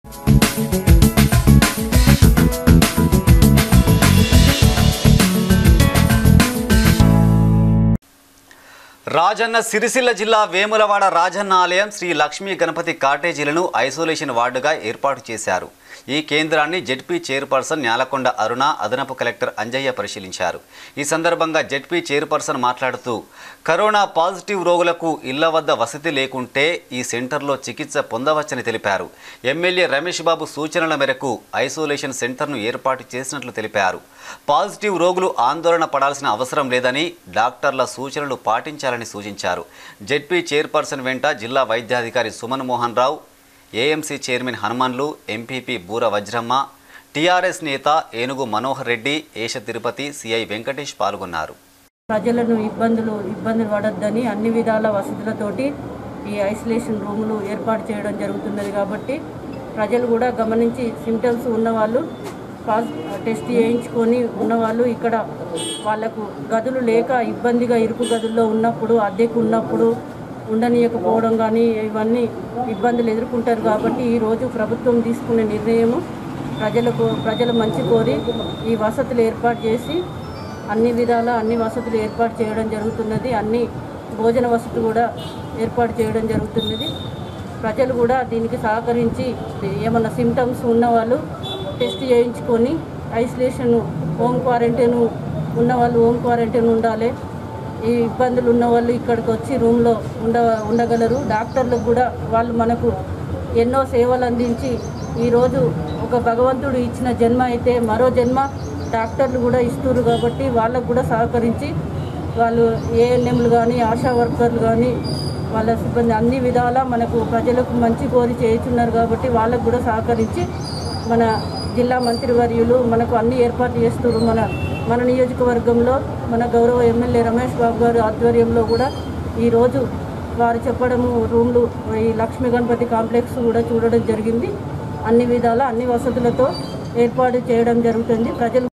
రాజన్న సిరిసిల్ల జిల్లా వేములవాడ రాజన్న ఆలయం శ్రీ లక్ష్మీ గణపతి కాటేజీలను ఐసోలేషన్ వార్డుగా ఏర్పాటు చేశారు ఈ కేంద్రాన్ని జెడ్పీ చైర్పర్సన్ న్యాలకొండ అరుణ అదనపు కలెక్టర్ అంజయ్య పరిశీలించారు ఈ సందర్భంగా జెడ్పీ చైర్పర్సన్ మాట్లాడుతూ కరోనా పాజిటివ్ రోగులకు ఇళ్ల వద్ద వసతి లేకుంటే ఈ సెంటర్లో చికిత్స పొందవచ్చని తెలిపారు ఎమ్మెల్యే రమేష్ బాబు సూచనల మేరకు ఐసోలేషన్ సెంటర్ను ఏర్పాటు చేసినట్లు తెలిపారు పాజిటివ్ రోగులు ఆందోళన పడాల్సిన అవసరం లేదని డాక్టర్ల సూచనలు పాటించాలని సూచించారు జెడ్పీ చైర్పర్సన్ వెంట జిల్లా వైద్యాధికారి Suman Mohan Rao AMC chairman Hanumanlu MPP Boora Vajramma TRS నేత ఏనుగు మనోహర్ రెడ్డి ఏష తిరుపతి సిఐ వెంకటేష్ పాల్గొన్నారు ప్రజలను ఇబ్బందులు ఇబ్బందులు పడొద్దని అన్ని విధాల వసతులతోటి ఈ ఐసోలేషన్ రూములు ఏర్పాటు చేయడం జరుగుతున్నది కాబట్టి ప్రజలు కూడా గమనించి సిమ్టమ్స్ ఉన్నవాళ్ళు పాజ్ టెస్ట్ చేయించుకొని ఉన్నవాళ్ళు ఇక్కడ వాళ్ళకు గదులు లేక ఇబ్బందిగా ఇరుకు గదుల్లో ఉన్నప్పుడు అద్దెకు ఉన్నప్పుడు ఉండనీయకపోవడం కానీ ఇవన్నీ ఇబ్బందులు ఎదుర్కొంటారు కాబట్టి ఈరోజు ప్రభుత్వం తీసుకునే నిర్ణయము ప్రజలకు ప్రజల మంచి కోరి ఈ వసతులు ఏర్పాటు చేసి అన్ని విధాల అన్ని వసతులు ఏర్పాటు చేయడం జరుగుతున్నది అన్ని భోజన వసతి కూడా ఏర్పాటు చేయడం జరుగుతున్నది ప్రజలు కూడా దీనికి సహకరించి ఏమన్నా సిమ్టమ్స్ ఉన్నవాళ్ళు టెస్ట్ చేయించుకొని ఐసోలేషన్ హోమ్ క్వారంటైన్ ఉన్నవాళ్ళు హోమ్ క్వారంటైన్ ఉండాలి ఈ ఇబ్బందులు ఉన్న వాళ్ళు ఇక్కడికి వచ్చి రూమ్లో ఉండ ఉండగలరు డాక్టర్లకు కూడా వాళ్ళు మనకు ఎన్నో సేవలు అందించి ఈరోజు ఒక భగవంతుడు ఇచ్చిన జన్మ అయితే మరో జన్మ డాక్టర్లు కూడా ఇస్తున్నారు కాబట్టి వాళ్ళకు కూడా సహకరించి వాళ్ళు ఏఎన్ఎంలు కానీ ఆశా వర్కర్లు కానీ వాళ్ళ సిబ్బంది అన్ని విధాలా మనకు ప్రజలకు మంచి కోరి చేస్తున్నారు కాబట్టి వాళ్ళకు కూడా సహకరించి మన జిల్లా మంత్రివర్యులు మనకు అన్ని ఏర్పాట్లు చేస్తున్నారు మన మన నియోజకవర్గంలో మన గౌరవ ఎమ్మెల్యే రమేష్ బాబు గారి ఆధ్వర్యంలో కూడా ఈరోజు వారు చెప్పడము రూమ్లు ఈ లక్ష్మీ గణపతి కాంప్లెక్స్ కూడా చూడడం జరిగింది అన్ని విధాల అన్ని వసతులతో ఏర్పాటు చేయడం జరుగుతుంది ప్రజలు